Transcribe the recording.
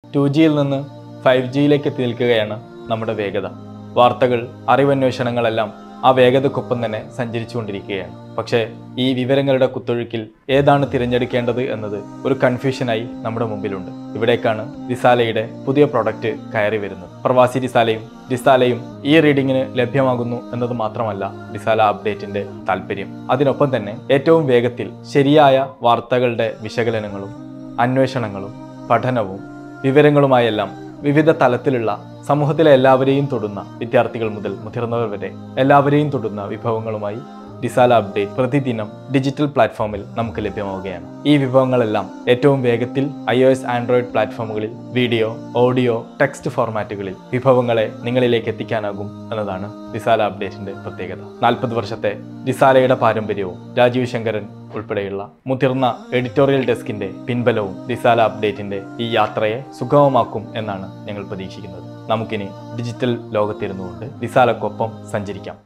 to ജിയിൽ നിന്ന് five ജിയിലേക്ക് എത്തി നിൽക്കുകയാണ് നമ്മുടെ വേഗത വാർത്തകൾ അറിവന്വേഷണങ്ങളെല്ലാം ആ വേഗതക്കൊപ്പം തന്നെ സഞ്ചരിച്ചുകൊണ്ടിരിക്കുകയാണ് പക്ഷേ ഈ വിവരങ്ങളുടെ കുത്തൊഴുക്കിൽ ഏതാണ് തിരഞ്ഞെടുക്കേണ്ടത് എന്നത് ഒരു കൺഫ്യൂഷനായി നമ്മുടെ മുമ്പിലുണ്ട് ഇവിടേക്കാണ് റിസാലയുടെ പുതിയ പ്രൊഡക്റ്റ് കയറി വരുന്നത് പ്രവാസി റിസാലയും റിസാലയും ഈ റീഡിങ്ങിന് ലഭ്യമാകുന്നു എന്നത് മാത്രമല്ല റിസാല അപ്ഡേറ്റിന്റെ താല്പര്യം അതിനൊപ്പം തന്നെ ഏറ്റവും വേഗത്തിൽ ശരിയായ വാർത്തകളുടെ വിശകലനങ്ങളും അന്വേഷണങ്ങളും പഠനവും വിവരങ്ങളുമായെല്ലാം വിവിധ തലത്തിലുള്ള സമൂഹത്തിലെ എല്ലാവരെയും തൊടുന്ന വിദ്യാർത്ഥികൾ മുതൽ മുതിർന്നവർ വരെ എല്ലാവരെയും തൊടുന്ന വിഭവങ്ങളുമായി ഡിസാല അപ്ഡേറ്റ് പ്രതിദിനം ഡിജിറ്റൽ പ്ലാറ്റ്ഫോമിൽ നമുക്ക് ലഭ്യമാവുകയാണ് ഈ വിഭവങ്ങളെല്ലാം ഏറ്റവും വേഗത്തിൽ ഐ ഒ എസ് ആൻഡ്രോയിഡ് പ്ലാറ്റ്ഫോമുകളിൽ വീഡിയോ ഓഡിയോ ടെക്സ്റ്റ് ഫോർമാറ്റുകളിൽ വിഭവങ്ങളെ നിങ്ങളിലേക്ക് എത്തിക്കാനാകും എന്നതാണ് ഡിസാല അപ്ഡേറ്റിന്റെ പ്രത്യേകത നാൽപ്പത് വർഷത്തെ ഡിസാലയുടെ പാരമ്പര്യവും രാജീവ് ശങ്കരൻ ഉൾപ്പെടെയുള്ള മുതിർന്ന എഡിറ്റോറിയൽ ഡെസ്കിന്റെ പിൻബലവും റിസാല അപ്ഡേറ്റിന്റെ ഈ യാത്രയെ സുഗമമാക്കും എന്നാണ് ഞങ്ങൾ പ്രതീക്ഷിക്കുന്നത് നമുക്കിനി ഡിജിറ്റൽ ലോകത്തിരുന്നുകൊണ്ട് റിസാലക്കൊപ്പം സഞ്ചരിക്കാം